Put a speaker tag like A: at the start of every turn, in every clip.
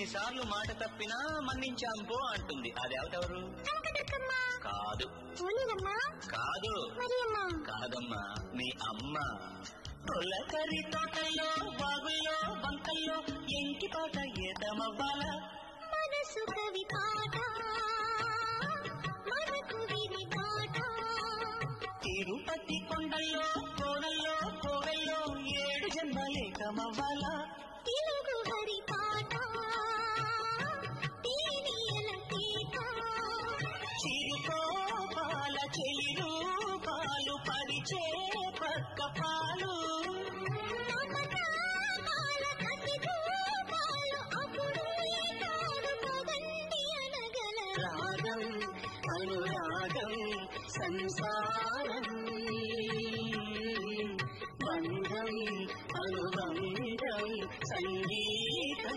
A: ఎన్నిసార్లు మాట తప్పినా మన్నించాంపో అంటుంది అది ఎవరెవరు కాదు కాదు కాదమ్మా మీ అమ్మ తొలకరి తోటల్లో బాగుల్లో బంకల్లో ఎంకి పాట ఏతమవ్వాల
B: మనసు కవి పాట మనకు విని పాట
A: తిరుపతి కొండల్లో కోనల్లో కోవెల్లో ఏడు జన్మలేకమవ్వాల
B: తెలుగు హరి పాట తేనియల తీట
A: చిరుకోపాల చెలిరు పాలు పరిచే పక్క పాలు
B: మమతాల కసి రూపాలు అప్పుడు ఏటాడు పదండి అనగలరా
A: రాగం అనురాగం సంసారం బంధం అనుబంధం సంగీతం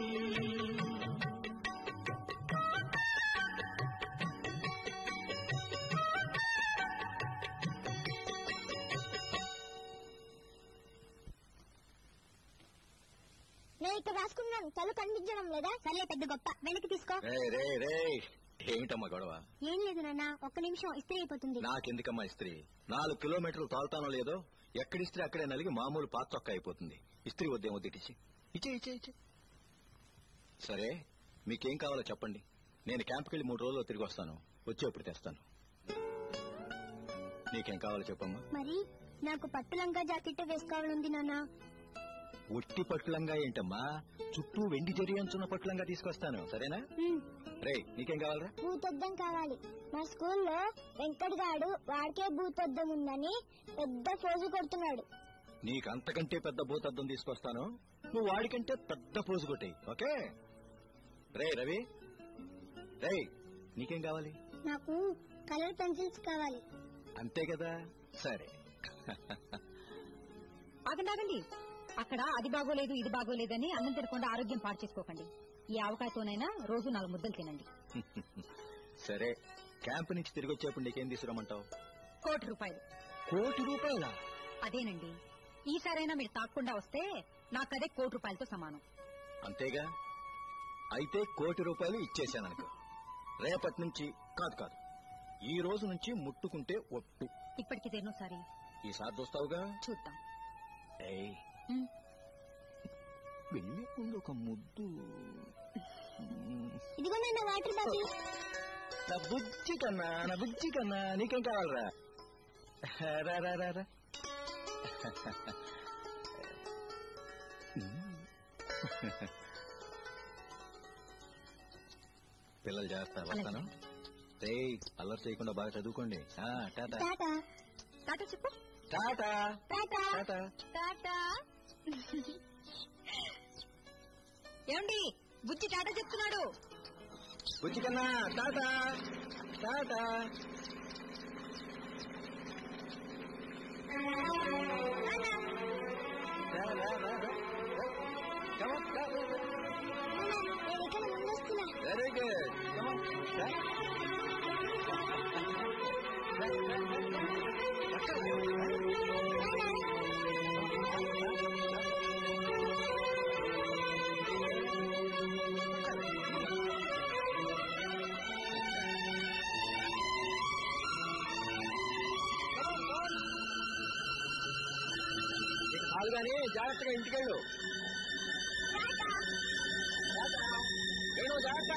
B: నేను ఇక్కడ రాసుకున్నాను తల కనిపించడం లేదా సర్లే పెద్ద గొప్ప వెనక్కి తీసుకో
C: రే రే రే ఏమిటమ్మా గొడవ
B: ఏం లేదు నాన్న ఒక్క నిమిషం ఇస్త్రీ అయిపోతుంది
C: నాకెందుకమ్మా ఇస్త్రీ నాలుగు కిలోమీటర్లు తోలుతానో లేదో ఎక్కడి ఇస్త్రీ అక్కడే నలిగి మామూలు పాత చొక్క అయిపోతుంది ఇస్త్రీ వద్దేమో తిట్టించి ఇచ్చే ఇచ్చే ఇచ్చే సరే మీకేం కావాలో చెప్పండి నేను క్యాంప్కి వెళ్ళి మూడు రోజులు తిరిగి వస్తాను వచ్చేప్పుడు తెస్తాను నీకేం కావాలో చెప్పమ్మా
B: మరి నాకు పట్టు లంగా జాకెట్ వేసుకోవాలంది నాన్న
C: ఉట్టి పట్టులంగా ఏంటమ్మా చుట్టూ వెండి జరి అంచున్న పట్టులంగా తీసుకొస్తాను సరేనా రే నీకేం కావాలరా
B: భూతద్దం కావాలి మా స్కూల్లో వెంకట్ గాడు వాడికే భూతద్దం ఉందని పెద్ద ఫోజు కొడుతున్నాడు
C: నీకు అంతకంటే పెద్ద భూతద్దం తీసుకొస్తాను నువ్వు వాడికంటే పెద్ద పోజు కొట్టాయి ఓకే రే రవి రే నీకేం కావాలి
B: నాకు కలర్ పెన్సిల్స్ కావాలి
C: అంతే కదా సరే
D: ఆగండి ఆగండి అక్కడ అది బాగోలేదు ఇది బాగోలేదని అన్నం తినకుండా ఆరోగ్యం పాడు చేసుకోకండి ఈ ఆవకాయతోనైనా రోజు నాలుగు ముద్దలు తినండి
C: సరే క్యాంప్ నుంచి తిరిగి వచ్చేప్పుడు నీకేం తీసుకురమ్మంటావు
D: కోటి రూపాయలు
C: కోటి రూపాయల
D: అదేనండి ఈసారైనా మీరు తాకుండా వస్తే నాకదే కోటి రూపాయలతో సమానం
C: అంతేగా అయితే కోటి రూపాయలు ఇచ్చేశాననుకో రేపటి నుంచి కాదు కాదు ఈ రోజు నుంచి ముట్టుకుంటే ఒట్టు
D: ఇప్పటికి దేనోసారి
C: ఈసారి చూస్తావుగా
D: చూద్దాం
C: ఏయ్
D: ఉమ్.
C: వెళ్ళే ముందు ఒక ముద్దు
B: ఇదిగో నాన్న వాటర్ బాటిల్
C: నా బుజ్జి కన్నా నా బుజ్జి కన్నా నీకేం కావాలరా రా రా రా రా పిల్లలు జాగ్రత్త వస్తాను రేయ్ అల్లరి చేయకుండా బాగా చదువుకోండి ఆ, టాటా
B: టాటా
D: టాటా చెప్పు
C: టాటా
B: టాటా
C: టాటా
D: టాటా ఏమండి బుజ్జి టాటా చెప్తున్నాడు
C: బుజ్జి కన్నా టాటా టాటా రా, రా, రా, రా. Come on, come on.
B: నేను ఇక్కడ ముందొస్తున్నా
C: Very good. Come on. రా. కాదు కానీ జాగ్రత్తగా ఇంటికెళ్ళు వేణు జాగ్రత్త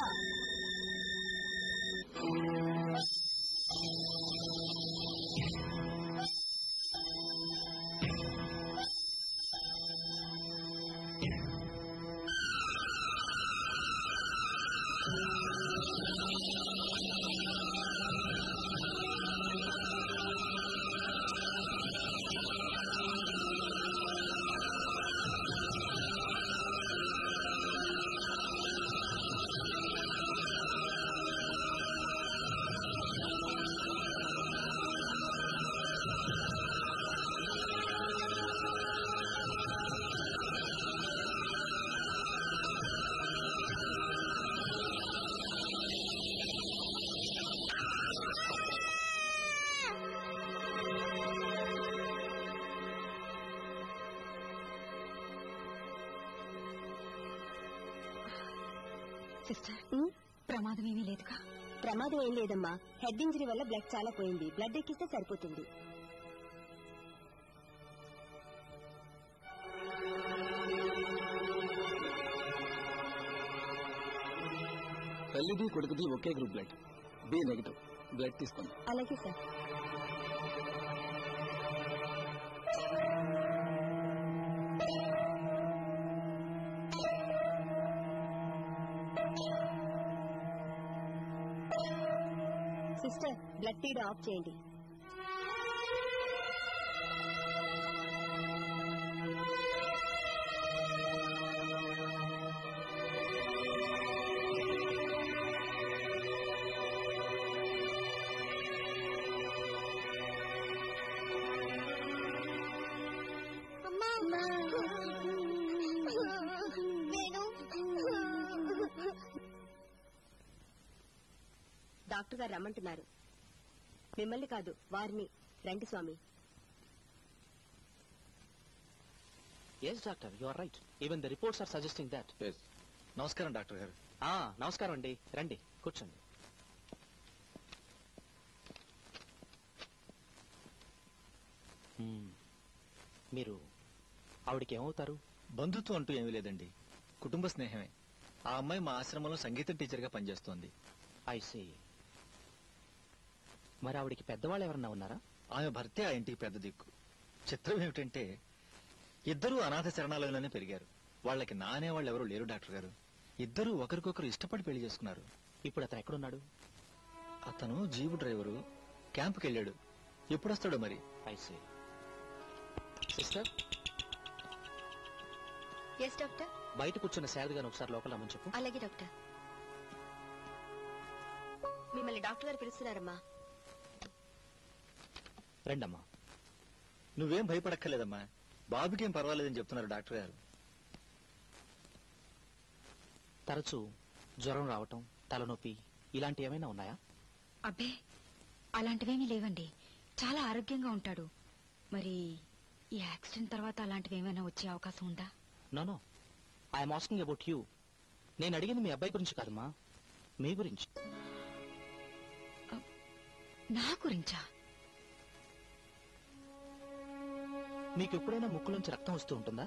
D: సిస్టర్
B: ఉమ్,
D: ప్రమాదం ఏమీ లేదుగా
B: ప్రమాదం ఏం లేదమ్మా హెడ్ ఇంజరీ వల్ల బ్లడ్ చాలా పోయింది బ్లడ్ ఎక్కిస్తే సరిపోతుంది
E: తల్లిది కొడుకుది ఒకే group blood B negative blood తీసుకోండి
B: అలాగే సార్ సిస్టర్ బ్లడ్ తీయడం ఆఫ్ చేయండి డాక్టర్ గారు రమ్మంటున్నారు మిమ్మల్ని కాదు వారిని రండి స్వామి
E: yes doctor you are right even the reports are suggesting that
C: నమస్కారం డాక్టర్ గారు
E: నమస్కారం అండి రండి కూర్చోండి Hmm. మీరు ఆవిడకి ఏమవుతారు
C: బంధుత్వం అంటూ ఏమీ లేదండి కుటుంబ స్నేహమే ఆ అమ్మాయి మా ఆశ్రమంలో సంగీతం టీచర్గా పనిచేస్తోంది
E: ఐ సీ మరి ఆవిడకి పెద్దవాళ్ళు ఎవరన్నా ఉన్నారా
C: ఆమె భర్తే ఆ ఇంటికి పెద్ద దిక్కు చిత్రం ఏమిటంటే ఇద్దరూ అనాథ శరణాలయంలోనే పెరిగారు వాళ్ళకి నానే వాళ్ళు ఎవరు లేరు డాక్టర్ గారు ఇద్దరూ ఒకరికొకరు ఇష్టపడి పెళ్లి చేసుకున్నారు
E: ఇప్పుడు అతను ఎక్కడున్నాడు
C: అతను జీపు డ్రైవరు క్యాంపుకి వెళ్ళాడు ఎప్పుడు వస్తాడో మరి
E: I see sister
B: yes doctor
E: బయట కూర్చున్న శారద గారిని ఒకసారి లోపల రమ్మని చెప్పు
B: అలాగే డాక్టర్ మిమ్మల్ని డాక్టర్ గారు పిలుస్తున్నారమ్మా
E: రండమ్మా
C: నువ్వేం భయపడక్కర్లేదమ్మా బాబుకేం పర్వాలేదని చెప్తున్నారు డాక్టర్ గారు
E: తరచూ జ్వరం రావటం తలనొప్పి ఇలాంటి ఏమైనా ఉన్నాయా
D: అబ్బే అలాంటివేమీ లేవండి చాలా ఆరోగ్యంగా ఉంటాడు మరి ఈ యాక్సిడెంట్ తర్వాత అలాంటివి ఏమైనా వచ్చే అవకాశం ఉందా
E: no no I'm asking about you నేను అడిగింది మీ అబ్బాయి గురించి కాదమ్మా మీ గురించి
D: నా గురించా
E: మీకు ఎప్పుడైనా ముక్కులోంచి రక్తం వస్తూ ఉంటుందా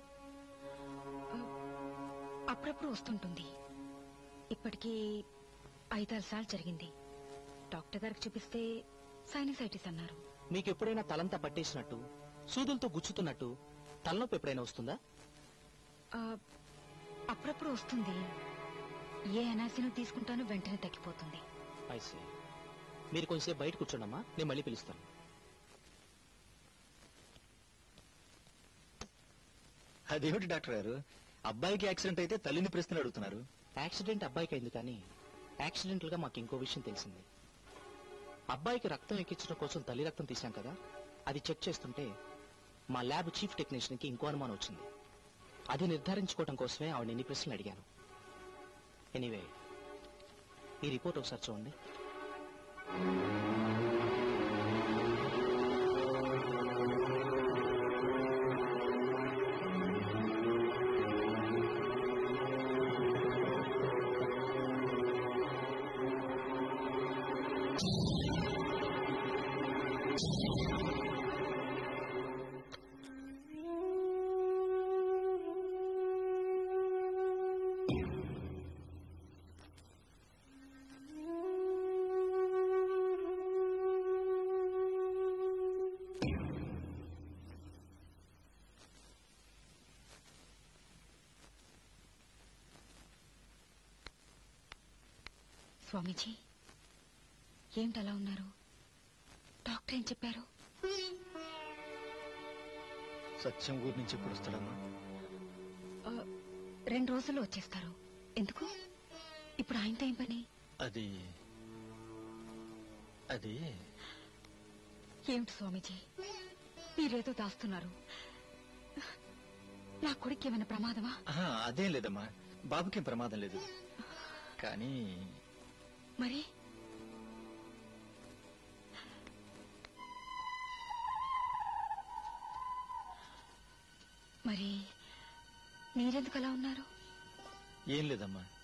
D: అప్పుడప్పుడు వస్తుంటుంది ఇప్పటికీ ఐదారు సార్లు జరిగింది డాక్టర్ గారికి చూపిస్తే సైనసైటిస్ అన్నారు
E: మీకు ఎప్పుడైనా తలంతా పట్టేసినట్టు సూదులతో గుచ్చుతున్నట్టు తలనొప్పి ఎప్పుడైనా వస్తుందా
D: ఆ, అప్పుడప్పుడు వస్తుంది ఏ ఎనాసిన్ తీసుకుంటానో వెంటనే తగ్గిపోతుంది
E: ఐసీ మీరు కొంచెంసేపు బయట కూర్చోండమ్మా నేను మళ్ళీ పిలుస్తాను
C: అదేమిటి డాక్టర్ గారు అబ్బాయికి యాక్సిడెంట్ అయితే తల్లిని ప్రశ్నలు అడుగుతున్నారు
E: యాక్సిడెంట్ అబ్బాయికి అయింది కానీ యాక్సిడెంటల్ గా మాకు ఇంకో విషయం తెలిసింది అబ్బాయికి రక్తం ఎక్కించడం కోసం తల్లి రక్తం తీశాం కదా అది చెక్ చేస్తుంటే మా ల్యాబ్ చీఫ్ టెక్నీషియన్ కి ఇంకో అనుమానం వచ్చింది అది నిర్ధారించుకోవడం కోసమే ఆవిడ ఎన్ని ప్రశ్నలు అడిగాను ఎనీవే ఈ రిపోర్ట్ ఒకసారి చూడండి
D: స్వామీజీ ఏంటి అలా ఉన్నారు డాక్టర్ ఏం చెప్పారు
C: సత్యం ఊరి నుంచి ఎప్పుడు వస్తాడమ్మా
D: ఆ, రెండు రోజుల్లో వచ్చేస్తారు ఎందుకు ఇప్పుడు ఆయనతో ఏం పని
C: అది అది
D: ఏమిటి స్వామీజీ మీరేదో దాస్తున్నారు నా కొడుకు ఏమైనా ప్రమాదమా
C: ఆహా, అదేం లేదమ్మా బాబుకేం ప్రమాదం లేదు కానీ
D: మరి మరి మీరెందుకు అలా ఉన్నారు
C: ఏం లేదమ్మా